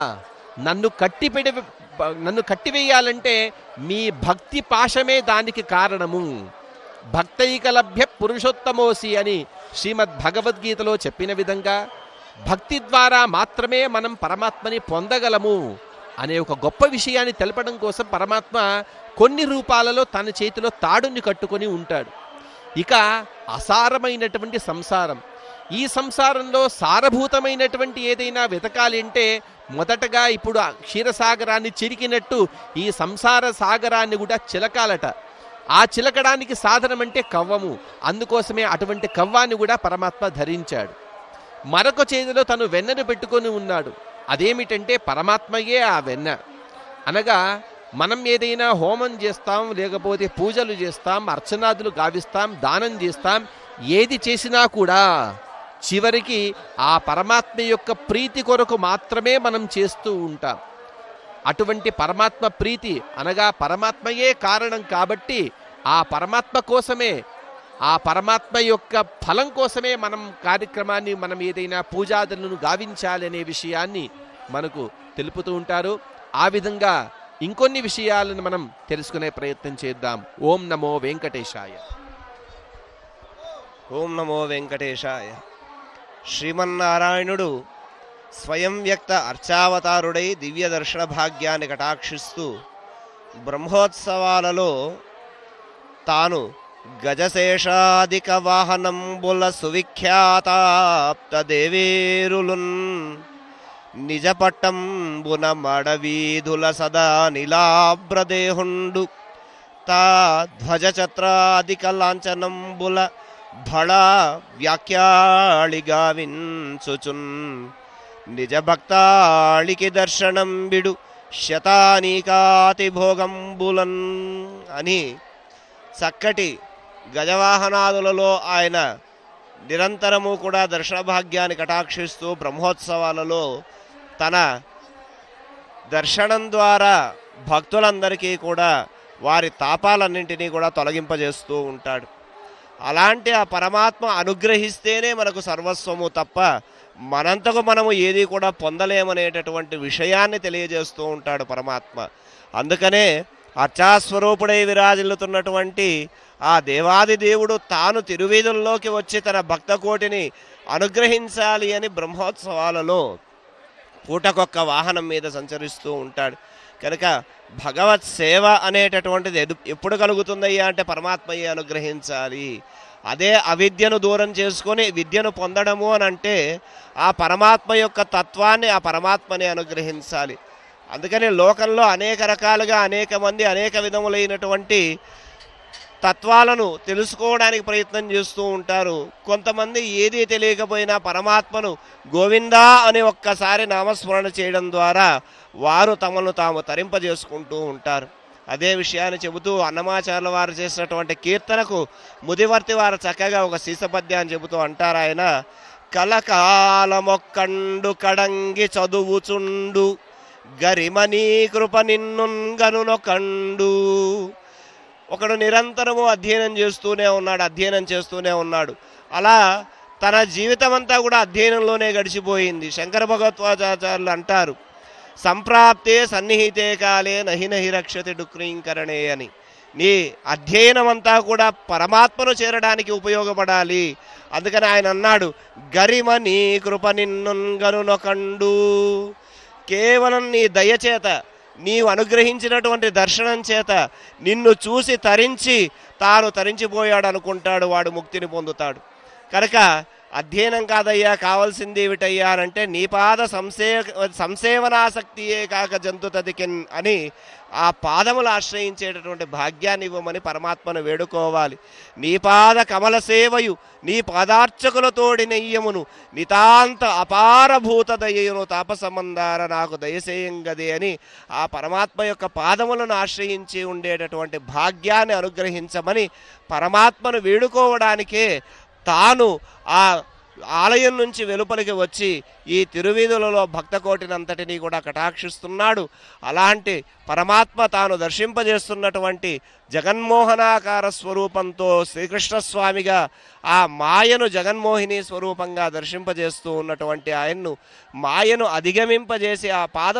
నన్ను కట్టిపెడి నన్ను కట్టివేయాలంటే మీ భక్తి పాశమే దానికి కారణము భక్తైకలభ్య పురుషోత్తమోసి అని శ్రీమద్ భగవద్గీతలో చెప్పిన విధంగా భక్తి ద్వారా మాత్రమే మనం పరమాత్మని పొందగలము అనే ఒక గొప్ప విషయాన్ని తెలపడం కోసం పరమాత్మ కొన్ని రూపాలలో తన చేతిలో తాడుని కట్టుకొని ఉంటాడు ఇక అసారమైనటువంటి సంసారం ఈ సంసారంలో సారభూతమైనటువంటి ఏదైనా వెతకాలి అంటే మొదటగా ఇప్పుడు ఆ క్షీరసాగరాన్ని చిరికినట్టు ఈ సంసార సాగరాన్ని కూడా చిలకాలట ఆ చిలకడానికి సాధనం అంటే కవ్వము అందుకోసమే అటువంటి కవ్వాన్ని కూడా పరమాత్మ ధరించాడు మరొక చేతిలో తను వెన్నను పెట్టుకొని ఉన్నాడు అదేమిటంటే పరమాత్మయే ఆ వెన్న అనగా మనం ఏదైనా హోమం చేస్తాం లేకపోతే పూజలు చేస్తాం అర్చనాదులు గావిస్తాం దానం చేస్తాం ఏది చేసినా కూడా చివరికి ఆ పరమాత్మ యొక్క ప్రీతి కొరకు మాత్రమే మనం చేస్తూ ఉంటాం అటువంటి పరమాత్మ ప్రీతి అనగా పరమాత్మయే కారణం కాబట్టి ఆ పరమాత్మ కోసమే ఆ పరమాత్మ యొక్క ఫలం కోసమే మనం కార్యక్రమాన్ని మనం ఏదైనా పూజాదులను గావించాలి అనే విషయాన్ని మనకు తెలుపుతూ ఉంటారు ఆ విధంగా ఇంకొన్ని విషయాలను మనం తెలుసుకునే ప్రయత్నం చేద్దాం ఓం నమో వెంకటేశాయ ఓం నమో వెంకటేశాయ శ్రీమన్నారాయణుడు స్వయం వ్యక్త అర్చావతారుడై దివ్య దర్శన భాగ్యాన్ని కటాక్షిస్తూ బ్రహ్మోత్సవాలలో తాను గజశేషాదిక వాహనంబుల సువిఖ్యాతాప్త దేవేరులున్ నిజపట్టంబున మడవీధుల సదా నిలాభ్రదేహుండు తా ధ్వజఛత్రాదిక లాంఛనంబుల భళ వ్యాఖ్యాళిగా వించుచున్ నిజ భక్తాళికి దర్శనం బిడు శతానీకాతి భోగంబులన్ అని చక్కటి గజవాహనాదులలో ఆయన నిరంతరము కూడా దర్శన భాగ్యాన్ని కటాక్షిస్తూ బ్రహ్మోత్సవాలలో తన దర్శనం ద్వారా భక్తులందరికీ కూడా వారి తాపాలన్నింటినీ కూడా తొలగింపజేస్తూ ఉంటాడు అలాంటి ఆ పరమాత్మ అనుగ్రహిస్తేనే మనకు సర్వస్వము తప్ప మనంతకు మనము ఏది కూడా పొందలేమనేటటువంటి విషయాన్ని తెలియజేస్తూ ఉంటాడు పరమాత్మ అందుకనే అర్చాస్వరూపుడై విరాజిల్లుతున్నటువంటి ఆ దేవాది దేవుడు తాను తిరువీధుల్లోకి వచ్చి తన భక్త కోటిని అనుగ్రహించాలి అని బ్రహ్మోత్సవాలలో పూటకొక్క వాహనం మీద సంచరిస్తూ ఉంటాడు కనుక భగవత్ సేవ అనేటటువంటిది ఎదు ఎప్పుడు కలుగుతుందయ్యా అంటే పరమాత్మయ్య అనుగ్రహించాలి అదే అవిద్యను దూరం చేసుకొని విద్యను పొందడము అని అంటే ఆ పరమాత్మ యొక్క తత్వాన్ని ఆ పరమాత్మని అనుగ్రహించాలి అందుకని లోకంలో అనేక రకాలుగా అనేక మంది అనేక విధములైనటువంటి తత్వాలను తెలుసుకోవడానికి ప్రయత్నం చేస్తూ ఉంటారు కొంతమంది ఏదీ తెలియకపోయినా పరమాత్మను గోవిందా అని ఒక్కసారి నామస్మరణ చేయడం ద్వారా వారు తమను తాము తరింపజేసుకుంటూ ఉంటారు అదే విషయాన్ని చెబుతూ అన్నమాచార్యుల వారు చేసినటువంటి కీర్తనకు ముదివర్తి వారు చక్కగా ఒక సీసపద్యాన్ని చెబుతూ అంటారు ఆయన కలకాలమొక్కండు కడంగి చదువుచుండు గరిమనీ కృప నిన్నుంగనునొకండు ఒకడు నిరంతరము అధ్యయనం చేస్తూనే ఉన్నాడు అధ్యయనం చేస్తూనే ఉన్నాడు అలా తన జీవితం అంతా కూడా అధ్యయనంలోనే గడిచిపోయింది శంకర భగవత్వాచార్యులు అంటారు సంప్రాప్తే సన్నిహితే కాలే నహి నహి రక్షతి డుక్రీంకరణే అని నీ అధ్యయనం అంతా కూడా పరమాత్మను చేరడానికి ఉపయోగపడాలి అందుకని ఆయన అన్నాడు గరిమ నీ కృప నిన్నుంగనునొకండు కేవలం నీ దయచేత నీవు అనుగ్రహించినటువంటి దర్శనం చేత నిన్ను చూసి తరించి తాను తరించిపోయాడు అనుకుంటాడు వాడు ముక్తిని పొందుతాడు కనుక అధ్యయనం కాదయ్యా కావాల్సింది ఏమిటయ్యా అంటే నీ పాద సంసే సంసేవనాసక్తియే కాక జంతు తదికిన్ అని ఆ పాదములు ఆశ్రయించేటటువంటి భాగ్యాన్ని ఇవ్వమని పరమాత్మను వేడుకోవాలి నీ పాద కమల సేవయు నీ పాదార్చకులతోడి నెయ్యమును నితాంత అపారభూత దయ్యను తాపసమందార నాకు దయసేయంగదే అని ఆ పరమాత్మ యొక్క పాదములను ఆశ్రయించి ఉండేటటువంటి భాగ్యాన్ని అనుగ్రహించమని పరమాత్మను వేడుకోవడానికే తాను ఆ ఆలయం నుంచి వెలుపలికి వచ్చి ఈ తిరువీధులలో భక్తకోటినంతటినీ కూడా కటాక్షిస్తున్నాడు అలాంటి పరమాత్మ తాను దర్శింపజేస్తున్నటువంటి జగన్మోహనాకార స్వరూపంతో శ్రీకృష్ణస్వామిగా ఆ మాయను జగన్మోహిని స్వరూపంగా దర్శింపజేస్తూ ఉన్నటువంటి ఆయన్ను మాయను అధిగమింపజేసి ఆ పాద